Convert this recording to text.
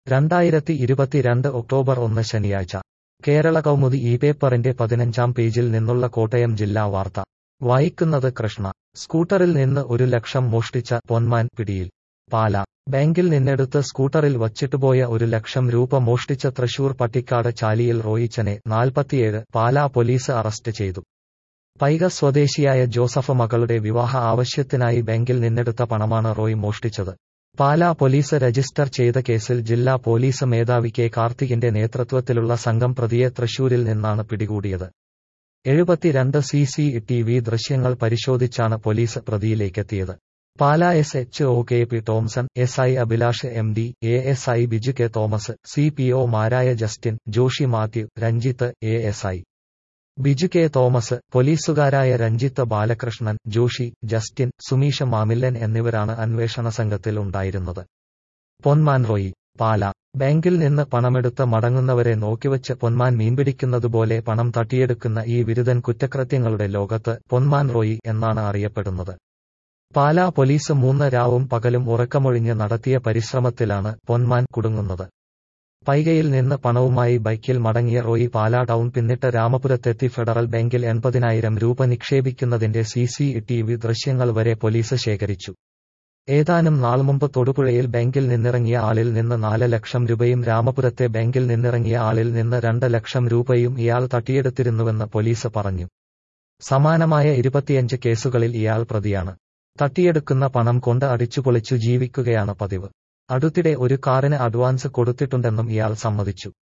രണ്ടായിരത്തി ഇരുപത്തിരണ്ട് ഒക്ടോബർ ഒന്ന് ശനിയാഴ്ച കേരള കൗമുദി ഈ പേപ്പറിന്റെ പതിനഞ്ചാം പേജിൽ നിന്നുള്ള കോട്ടയം ജില്ലാ വാർത്ത വായിക്കുന്നത് കൃഷ്ണ സ്കൂട്ടറിൽ നിന്ന് ഒരു ലക്ഷം മോഷ്ടിച്ച പൊന്മാൻ പിടിയിൽ പാല ബാങ്കിൽ നിന്നെടുത്ത് സ്കൂട്ടറിൽ വച്ചിട്ടുപോയ ഒരു ലക്ഷം രൂപ മോഷ്ടിച്ച തൃശൂർ പട്ടിക്കാട് ചാലിയിൽ റോയിച്ചനെ നാൽപ്പത്തിയേഴ് പാലാ പോലീസ് അറസ്റ്റ് ചെയ്തു പൈക സ്വദേശിയായ ജോസഫ് മകളുടെ വിവാഹ ആവശ്യത്തിനായി ബാങ്കിൽ നിന്നെടുത്ത പണമാണ് റോയ് മോഷ്ടിച്ചത് പാലാ പോലീസ് രജിസ്റ്റർ ചെയ്ത കേസിൽ ജില്ലാ പോലീസ് മേധാവി കെ കാർത്തികിന്റെ നേതൃത്വത്തിലുള്ള സംഘം പ്രതിയെ തൃശൂരിൽ നിന്നാണ് പിടികൂടിയത് എഴുപത്തിരണ്ട് സി സി ടി വി ദൃശ്യങ്ങൾ പരിശോധിച്ചാണ് പോലീസ് പ്രതിയിലേക്കെത്തിയത് Pala S H O K P Tomson S I Abhilash M D A S I Biju K Thomas C P O മാരായ Justin Joshi Mathew Ranjith A S I Biju K Thomas പോലീസുകാരായ രഞ്ജിത്ത് ബാലകൃഷ്ണൻ ജോഷി ജസ്റ്റിൻ സുമീഷ മാമില്ലൻ എന്നിവരാണ് അന്വേഷണ സംഘത്തിൽ ഉണ്ടായിരുന്നത് പൊന്മാൻ റോയി പാല ബാങ്കിൽ നിന്ന് പണമെടുത്ത് മടങ്ങുന്നവരെ നോക്കിവച്ച് പൊന്മാൻ മീൻപിടിക്കുന്നതുപോലെ പണം തട്ടിയെടുക്കുന്ന ഈ വിരുദ്ധൻ കുറ്റകൃത്യങ്ങളുടെ ലോകത്ത് പൊന്മാൻ റോയി എന്നാണ് അറിയപ്പെടുന്നത് പാലാ പോലീസ് മൂന്ന് രാവും പകലും ഉറക്കമൊഴിഞ്ഞ് നടത്തിയ പരിശ്രമത്തിലാണ് പൊന്മാൻ കുടുങ്ങുന്നത് പൈകയിൽ നിന്ന് പണവുമായി ബൈക്കിൽ മടങ്ങിയ റോയി പാലാ ടൗൺ പിന്നിട്ട് രാമപുരത്തെത്തി ഫെഡറൽ ബാങ്കിൽ എൺപതിനായിരം രൂപ നിക്ഷേപിക്കുന്നതിന്റെ സി സി ടി വി ദൃശ്യങ്ങൾ വരെ പോലീസ് ശേഖരിച്ചു ഏതാനും നാൾ മുമ്പ് തൊടുപുഴയിൽ ബാങ്കിൽ നിന്നിറങ്ങിയ ആളിൽ നിന്ന് നാല് ലക്ഷം രൂപയും രാമപുരത്തെ ബാങ്കിൽ നിന്നിറങ്ങിയ ആളിൽ നിന്ന് രണ്ട് ലക്ഷം രൂപയും ഇയാൾ തട്ടിയെടുത്തിരുന്നുവെന്ന് പോലീസ് പറഞ്ഞു സമാനമായ ഇരുപത്തിയഞ്ച് കേസുകളിൽ ഇയാൾ പ്രതിയാണ് തട്ടിയെടുക്കുന്ന പണം കൊണ്ട് അടിച്ചുപൊളിച്ചു ജീവിക്കുകയാണ് പതിവ് അടുത്തിടെ ഒരു കാറിന് അഡ്വാൻസ് കൊടുത്തിട്ടുണ്ടെന്നും ഇയാൾ സമ്മതിച്ചു